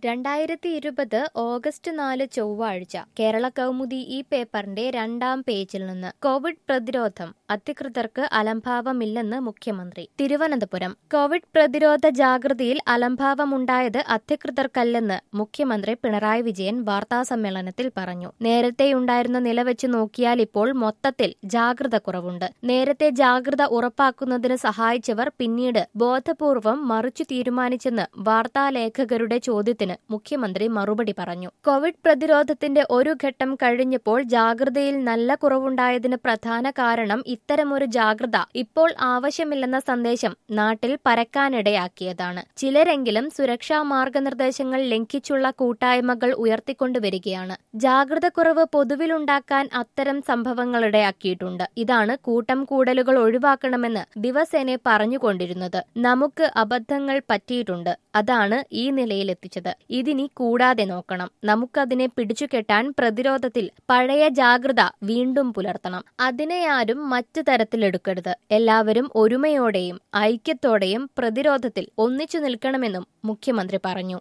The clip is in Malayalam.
രണ്ടായിരത്തി ഇരുപത് ഓഗസ്റ്റ് നാല് ചൊവ്വാഴ്ച കേരള കൗമുദി ഈ പേപ്പറിന്റെ രണ്ടാം പേജിൽ നിന്ന് കോവിഡ് പ്രതിരോധം അധികൃതർക്ക് അലംഭാവമില്ലെന്ന് മുഖ്യമന്ത്രി തിരുവനന്തപുരം കോവിഡ് പ്രതിരോധ ജാഗ്രതയിൽ അലംഭാവമുണ്ടായത് അധികൃതർക്കല്ലെന്ന് മുഖ്യമന്ത്രി പിണറായി വിജയൻ വാർത്താസമ്മേളനത്തിൽ പറഞ്ഞു നേരത്തെയുണ്ടായിരുന്ന നില വെച്ച് നോക്കിയാൽ ഇപ്പോൾ മൊത്തത്തിൽ ജാഗ്രത കുറവുണ്ട് നേരത്തെ ജാഗ്രത ഉറപ്പാക്കുന്നതിന് സഹായിച്ചവർ പിന്നീട് ബോധപൂർവം മറിച്ചു തീരുമാനിച്ചെന്ന് വാർത്താലേഖകരുടെ ചോദ്യത്തിന് മുഖ്യമന്ത്രി മറുപടി പറഞ്ഞു കോവിഡ് പ്രതിരോധത്തിന്റെ ഒരു ഘട്ടം കഴിഞ്ഞപ്പോൾ ജാഗ്രതയിൽ നല്ല കുറവുണ്ടായതിന് പ്രധാന കാരണം ഇത്തരമൊരു ജാഗ്രത ഇപ്പോൾ ആവശ്യമില്ലെന്ന സന്ദേശം നാട്ടിൽ പരക്കാനിടയാക്കിയതാണ് ചിലരെങ്കിലും സുരക്ഷാ മാർഗനിർദ്ദേശങ്ങൾ ലംഘിച്ചുള്ള കൂട്ടായ്മകൾ ഉയർത്തിക്കൊണ്ടുവരികയാണ് ജാഗ്രത കുറവ് പൊതുവിലുണ്ടാക്കാൻ അത്തരം സംഭവങ്ങളിടയാക്കിയിട്ടുണ്ട് ഇതാണ് കൂട്ടം കൂടലുകൾ ഒഴിവാക്കണമെന്ന് ദിവസേന പറഞ്ഞുകൊണ്ടിരുന്നത് നമുക്ക് അബദ്ധങ്ങൾ പറ്റിയിട്ടുണ്ട് അതാണ് ഈ നിലയിലെത്തിച്ചത് ഇതിനി കൂടാതെ നോക്കണം നമുക്കതിനെ പിടിച്ചുകെട്ടാൻ പ്രതിരോധത്തിൽ പഴയ ജാഗ്രത വീണ്ടും പുലർത്തണം അതിനെ ആരും മറ്റു തരത്തിലെടുക്കരുത് എല്ലാവരും ഒരുമയോടെയും ഐക്യത്തോടെയും പ്രതിരോധത്തിൽ ഒന്നിച്ചു നിൽക്കണമെന്നും മുഖ്യമന്ത്രി പറഞ്ഞു